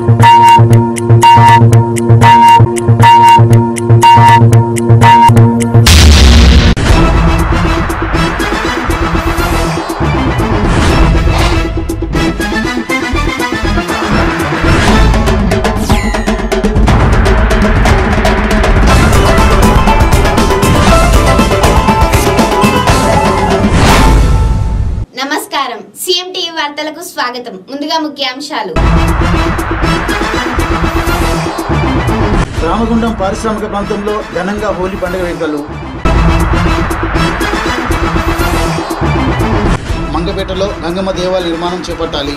నమస్కారం CM TV వార్తలకు స్వాగతం ముందుగా ముఖ్యాంశాలు రామగుండం పారిశ్రామిక ప్రాంతంలో ఘనంగా హోలీ పండుగ వేడుకలు మంగపేటలో గంగమ్మ దేవాలయ నిర్మాణం చేపట్టాలి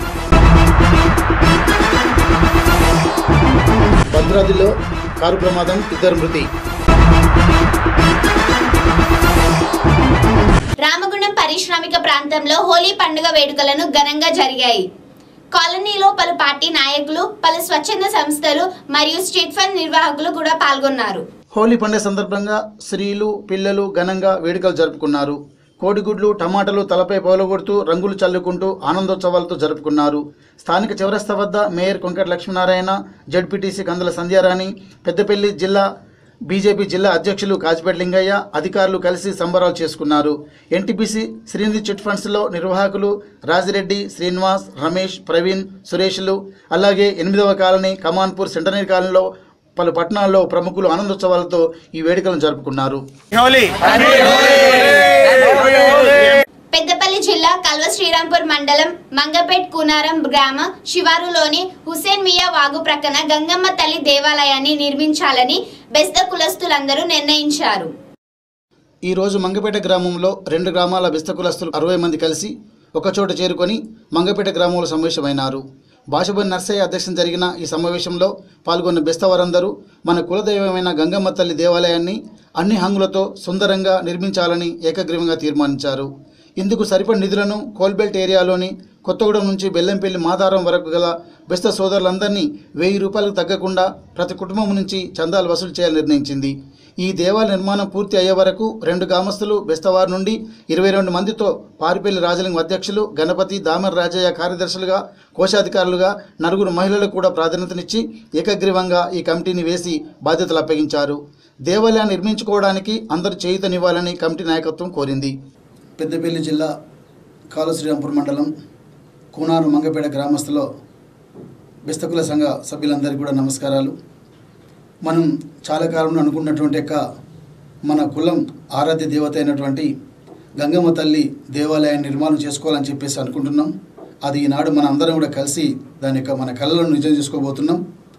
భద్రాద్రిలో కారు ప్రమాదం ఇద్దరు మృతి రామగుండం పారిశ్రామిక ప్రాంతంలో హోలీ పండుగ వేడుకలను ఘనంగా జరిగాయి కాలనీలో పలు పార్టీ నాయకులు పలు స్వచ్ఛంద సంస్థలు మరియు స్ట్రీట్ ఫండ్ నిర్వాహకులు కూడా పాల్గొన్నారు హోలీ పండుగ సందర్భంగా స్త్రీలు పిల్లలు ఘనంగా వేడుకలు జరుపుకున్నారు కోడిగుడ్లు టమాటాలు తలపై పౌలగొడుతూ రంగులు చల్లుకుంటూ ఆనందోత్సవాలతో జరుపుకున్నారు స్థానిక చౌరస్తా వద్ద మేయర్ కొంకట లక్ష్మీనారాయణ జడ్పీటీసీ కందుల సంధ్యారాణి పెద్దపల్లి జిల్లా బీజేపీ జిల్లా అధ్యక్షులు కాజిపేట లింగయ్య అధికారులు కలిసి సంబరాలు చేసుకున్నారు ఎన్టీపీసీ శ్రీనిధి చిట్ ఫండ్స్లో నిర్వాహకులు రాజిరెడ్డి శ్రీనివాస్ రమేష్ ప్రవీణ్ సురేష్లు అలాగే ఎనిమిదవ కాలనీ కమాన్పూర్ సెంటనరీ కాలనీలో పలు పట్టణాల్లో ప్రముఖులు ఆనందోత్సవాలతో ఈ వేడుకలను జరుపుకున్నారు హోలీ పెద్దపల్లి జిల్లా కల్వ శ్రీరాంపూర్ మండలం మంగపేట్ కూనారం గ్రామ శివారులోని హుసేన్ మియా వాగు ప్రక్కన గంగమ్మ తల్లి దేవాలయాన్ని నిర్మించాలని బెస్త కులస్తులందరూ నిర్ణయించారు ఈ రోజు మంగపేట గ్రామంలో రెండు గ్రామాల బిస్తకులస్తులు అరవై మంది కలిసి ఒకచోట చేరుకొని మంగపేట గ్రామంలో సమావేశమైనారు భాషబోని నర్సయ్య అధ్యక్షం జరిగిన ఈ సమావేశంలో పాల్గొన్న బెస్తవారందరూ మన కులదైవమైన గంగమ్మ తల్లి దేవాలయాన్ని అన్ని హంగులతో సుందరంగా నిర్మించాలని ఏకగ్రీవంగా తీర్మానించారు ఇందుకు సరిపడి నిధులను కోల్బెల్ట్ ఏరియాలోని కొత్తగూడెం నుంచి బెల్లంపల్లి మాదారం వరకు గల బెస్త సోదరులందరినీ వెయ్యి రూపాయలకు తగ్గకుండా ప్రతి కుటుంబం నుంచి చందాలు వసూలు చేయాలని నిర్ణయించింది ఈ దేవాలయ నిర్మాణం పూర్తి అయ్యే వరకు రెండు గ్రామస్తులు బెస్తవారి నుండి ఇరవై రెండు మందితో పారిపల్లి రాజలింగం అధ్యక్షులు గణపతి దామర్ రాజయ్య కార్యదర్శులుగా కోశాధికారులుగా నలుగురు మహిళలకు కూడా ప్రాధాన్యతనిచ్చి ఏకగ్రీవంగా ఈ కమిటీని వేసి బాధ్యతలు అప్పగించారు దేవాలయాన్ని నిర్మించుకోవడానికి అందరూ చేయుతనివ్వాలని కమిటీ నాయకత్వం కోరింది పెద్దపల్లి జిల్లా కాలుశ్రీరాంపూర్ మండలం కూనారు మంగపేట గ్రామస్తులో బెస్తకుల సంఘ సభ్యులందరికీ కూడా నమస్కారాలు మనం చాలా కాలంలో అనుకున్నటువంటి యొక్క మన కులం ఆరాధ్య దేవత అయినటువంటి గంగమ్మ తల్లి దేవాలయాన్ని నిర్మాణం చేసుకోవాలని చెప్పేసి అనుకుంటున్నాం అది ఈనాడు మన అందరం కూడా కలిసి దాని యొక్క మన కళలను నిజం చేసుకోబోతున్నాం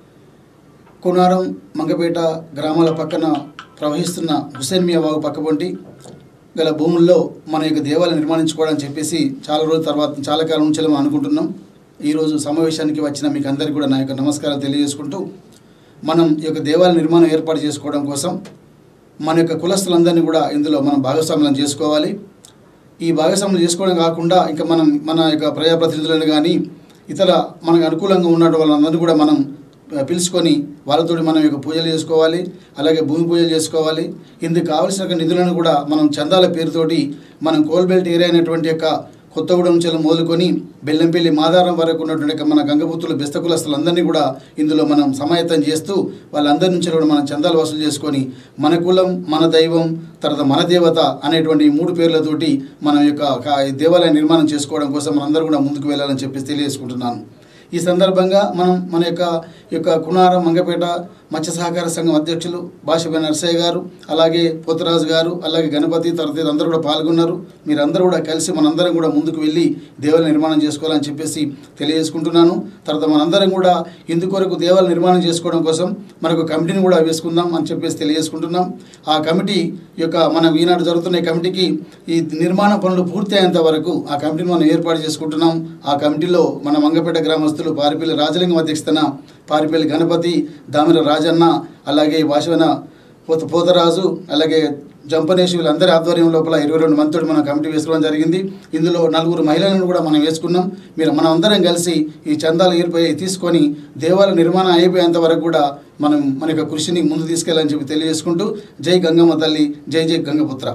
కునారం మంగపేట గ్రామాల పక్కన ప్రవహిస్తున్న హుసేన్ మియా వాగు పక్కపొంటి గల భూముల్లో మన యొక్క దేవాలయం నిర్మాణించుకోవడం చెప్పేసి చాలా రోజుల తర్వాత చాలా కాలం నుంచి మనం అనుకుంటున్నాం ఈరోజు సమావేశానికి వచ్చిన మీకు అందరికీ కూడా నా యొక్క నమస్కారాలు తెలియజేసుకుంటూ మనం ఈ యొక్క దేవాలయ నిర్మాణం ఏర్పాటు చేసుకోవడం కోసం మన యొక్క కులస్తులందరినీ కూడా ఇందులో మనం భాగస్వామ్యం చేసుకోవాలి ఈ భాగస్వామ్యం చేసుకోవడం కాకుండా ఇంకా మనం మన యొక్క ప్రజాప్రతినిధులను కానీ ఇతర మనకు అనుకూలంగా ఉన్న వాళ్ళందరినీ కూడా మనం ఆ, పిలుచుకొని వాళ్ళతో మనం యొక్క పూజలు చేసుకోవాలి అలాగే భూమి పూజలు చేసుకోవాలి ఇందుకు కావలసిన నిధులను కూడా మనం చందాల పేరుతోటి మనం కోల్బెల్ట్ ఏరియా అయినటువంటి యొక్క కొత్తగూడెం నుంచి మొదలుకొని బెల్లంపల్లి మాదారం వరకు ఉన్నటువంటి యొక్క మన గంగపుత్రులు బెస్తకులస్తులందరినీ కూడా ఇందులో మనం సమాయత్తం చేస్తూ వాళ్ళందరి నుంచి కూడా మనం చందాలు వసూలు చేసుకొని మన కులం మన దైవం తర్వాత మన దేవత అనేటువంటి ఈ మూడు పేర్లతోటి మన యొక్క కా- ఈ దేవాలయ నిర్మాణం చేసుకోవడం కోసం మనందరూ కూడా ముందుకు వెళ్ళాలని చెప్పేసి తెలియజేసుకుంటున్నాను ఈ సందర్భంగా మనం మన యొక్క ఈ యొక్క కునారం మంగపేట మత్స్య సహకార సంఘం అధ్యక్షులు భాషపై నర్సయ్య గారు అలాగే పోతరాజు గారు అలాగే గణపతి తర్వాత అందరూ కూడా పాల్గొన్నారు మీరందరూ కూడా కలిసి మనందరం కూడా ముందుకు వెళ్ళి దేవాలయ నిర్మాణం చేసుకోవాలని చెప్పేసి తెలియజేసుకుంటున్నాను తర్వాత మనందరం కూడా ఇందుకొరకు దేవాలయ నిర్మాణం చేసుకోవడం కోసం మనకు కమిటీని కూడా వేసుకుందాం అని చెప్పేసి తెలియజేసుకుంటున్నాం ఆ కమిటీ యొక్క మనం ఈనాడు జరుగుతున్న ఈ కమిటీకి ఈ నిర్మాణ పనులు పూర్తి అయ్యేంత వరకు ఆ కమిటీని మనం ఏర్పాటు చేసుకుంటున్నాం ఆ కమిటీలో మన మంగపేట గ్రామస్తులు పారిపల్లి రాజలింగం అధ్యక్షతన పారిపల్లి గణపతి దామిర రాజన్న అలాగే వాసవన పోత పోతరాజు అలాగే జంపనేష్ వీళ్ళందరి ఆధ్వర్యం లోపల ఇరవై రెండు మందితో మనం కమిటీ వేసుకోవడం జరిగింది ఇందులో నలుగురు మహిళలను కూడా మనం వేసుకున్నాం మీరు మనం అందరం కలిసి ఈ చందాలు ఏర్పై తీసుకొని దేవాలయ నిర్మాణం అయిపోయేంత వరకు కూడా మనం మన యొక్క కృషిని ముందు తీసుకెళ్ళాలని చెప్పి తెలియజేసుకుంటూ జై గంగమ్మ తల్లి జై జై గంగపుత్ర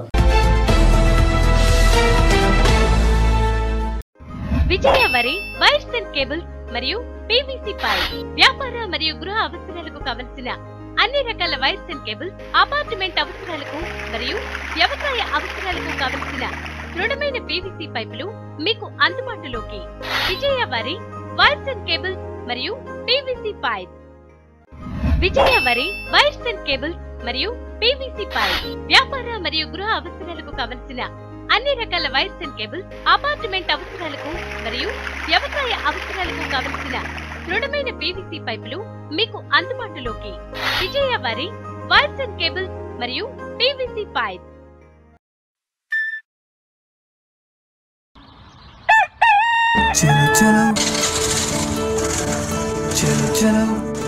విజయ వరి వైర్స్ అండ్ కేబుల్స్ మరియు పీవీసీ పైప్ వ్యాపార మరియు గృహ అవసరాలకు కావలసిన అన్ని రకాల వైర్స్ అండ్ కేబుల్స్ అపార్ట్మెంట్ అవసరాలకు మరియు వ్యవసాయ అవసరాలకు కావలసిన దృఢమైన పీవీసీ పైపులు మీకు అందుబాటులోకి విజయ వారి వైర్స్ అండ్ కేబుల్స్ మరియు పీవీసీ పైప్ విజయ వరి వైర్స్ అండ్ కేబుల్స్ మరియు పీవీసీ పైప్ వ్యాపార మరియు గృహ అవసరాలకు కావలసిన అన్ని రకాల వైర్స్ అండ్ కేబుల్స్ అపార్ట్మెంట్ అవసరాలకు మరియు వ్యవసాయ అవసరాలకు కావలసిన దృఢమైన పీవీసీ పైపులు మీకు అందుబాటులోకి విజయ వరి వైర్స్ అండ్ కేబుల్స్ మరియు పీవీసీ పైప్ చలో చలో చలో చలో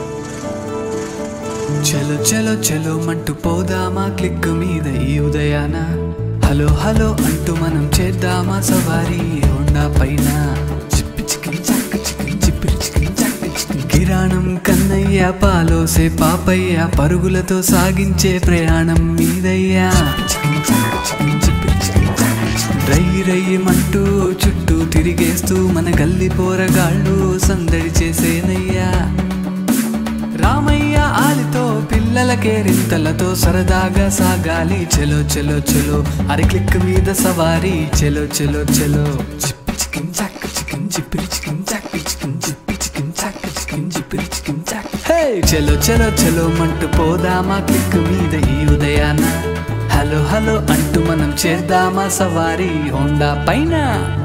చలో చలో చలో మంటూ పోదామా క్లిక్ మీద ఈ ఉదయాన హలో హలో అంటూ మనం చేద్దామా సవారీ హోండా పైన చిప్పి చికిన్ చక్క చికిన్ చిప్పిరి చికిన్ చక్క చికిన్ కిరాణం కన్నయ్య పాలోసే పాపయ్య పరుగులతో సాగించే ప్రయాణం మీదయ్యా చికిన్ చక్క చికిన్ చిప్పిరి చికిన్ చక్క చికిన్. రై రయ్యమంటూ చుట్టూ తిరిగేస్తూ మన గల్లి పోరగాళ్ళు సందడి చేసేనయ్యా రామయ్య ఆలితో పిల్లలకే రింతలతో సరదాగా సాగాలి చెలో చెలో చెలో అరి క్లిక్ మీద సవారీ చెలో చెలో చెలో చిప్పి చికిన్ చాక్ చికిన్ చిప్పిరి చికిన్ చాక్ చికిన్ చిప్పి చికిన్ చాక్ చికిన్ చిప్పిరి చికిన్ చాక్ హే చెలో చెలో చెలో మంటూ పోదామా క్లిక్ మీద ఈ ఉదయాన హలో హలో అంటూ మనం చేద్దామా సవారీ హోండా పైన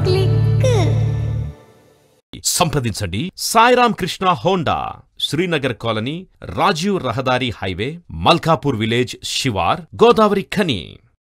సంప్రదించండి సాయిరామ్ కృష్ణ హోండా శ్రీనగర్ కాలనీ రాజీవ్ రహదారి హైవే మల్కాపూర్ విలేజ్ శివార్ గోదావరి ఖని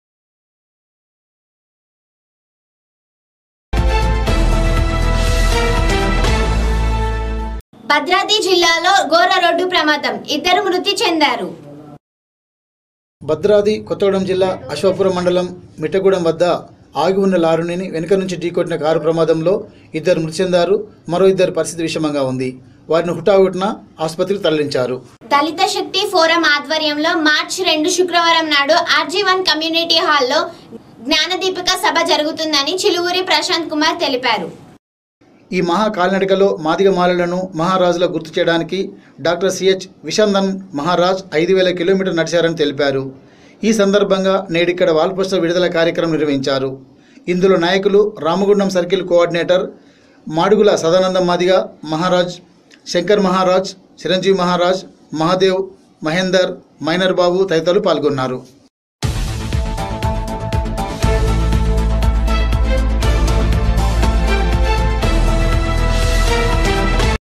భద్రాద్రి జిల్లాలో ఘోర రోడ్డు ప్రమాదం ఇద్దరు మృతి చెందారు భద్రాద్రి కొత్తగూడెం జిల్లా అశ్వాపురం మండలం మిట్టగూడెం వద్ద ఆగి ఉన్న లారీని వెనుక నుంచి ఢీకొట్టిన కారు ప్రమాదంలో ఇద్దరు మృతి చెందారు మరో ఇద్దరు పరిస్థితి విషమంగా ఉంది వారిని హుటాహుటిన ఆసుపత్రికి తరలించారు దళిత శక్తి ఫోరం ఆధ్వర్యంలో మార్చి రెండు శుక్రవారం నాడు ఆర్జీ వన్ కమ్యూనిటీ హాల్లో జ్ఞానదీపిక సభ జరుగుతుందని చిలువూరి ప్రశాంత్ కుమార్ తెలిపారు ఈ మహా కాలినడకలో మాదిగ మాలలను మహారాజుల గుర్తు చేయడానికి డాక్టర్ సిహెచ్ విషందన్ మహారాజ్ ఐదు వేల కిలోమీటర్ నడిచారని తెలిపారు ఈ సందర్భంగా నేడిక్కడ వాల్పోస్టర్ విడుదల కార్యక్రమం నిర్వహించారు ఇందులో నాయకులు రామగుండం సర్కిల్ కోఆర్డినేటర్ మాడుగుల సదానందం మాదిగ మహారాజ్ శంకర్ మహారాజ్ చిరంజీవి మహారాజ్ మహాదేవ్ మహేందర్ మైనర్ బాబు తదితరులు పాల్గొన్నారు